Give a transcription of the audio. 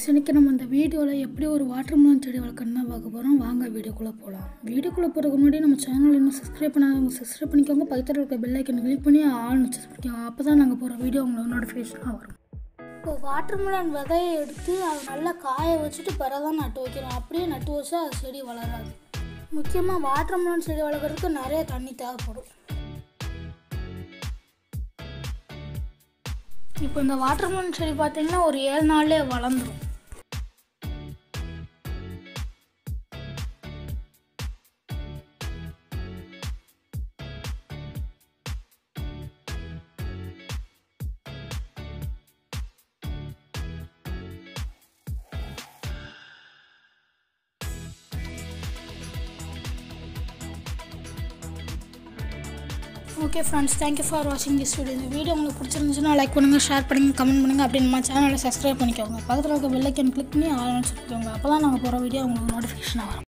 friends இன்றைக்கி நம்ம இந்த வீடியோவில் எப்படி ஒரு வாட்டர்மெலன் செடி வளர்க்கணும் தான் பார்க்க போகிறோம் வாங்க வீடியோக்குள்ளே போகலாம் வீடியோக்குள்ளே போகிறதுக்கு முன்னாடி நம்ம சேனல் இன்னும் சப்ஸ்கிரைப் பண்ணாதவங்க சப்ஸ்கிரைப் பண்ணிக்கோங்க பக்கத்தில் இருக்க பெல் ஐக்கன் கிளிக் பண்ணி ஆல் வச்சு பண்ணிக்கோங்க அப்போ தான் நாங்கள் போகிற வீடியோ உங்களுக்கு நோட்டிஃபிகேஷனாக வரும் இப்போ வாட்டர்மெலன் விதையை எடுத்து அதை நல்லா காய வச்சுட்டு பிறகு தான் நட்டு வைக்கணும் அப்படியே நட்டு வச்சா அது செடி வளராது முக்கியமாக வாட்டர்மெலன் செடி வளர்க்குறதுக்கு நிறைய தண்ணி தேவைப்படும் இப்போ இந்த வாட்டர்மெலன் செடி பார்த்தீங்கன்னா ஒரு ஏழு நாள்லேயே வளர்ந்துடும் ஓகே ஃப்ரெண்ட்ஸ் தேங்க்யூ ஃபார் வாட்சிங் திஸ் வீடியோ இந்த வீடியோ உங்களுக்கு பிடிச்சிருந்துச்சுன்னா லைக் பண்ணுங்கள் ஷேர் பண்ணுங்கள் கமெண்ட் பண்ணுங்கள் அப்படின்னு நம்ம சேனலை சப்ஸ்கிரைப் பண்ணிக்கோங்க பக்கத்தில் இருக்க பெல்லைக்கன் கிளிக் பண்ணி ஆரம்பிச்சுக்கோங்க அப்போ தான் நாங்கள் போகிற வீடியோ உங்களுக்கு நோட்டிஃபிகேஷன் வரும்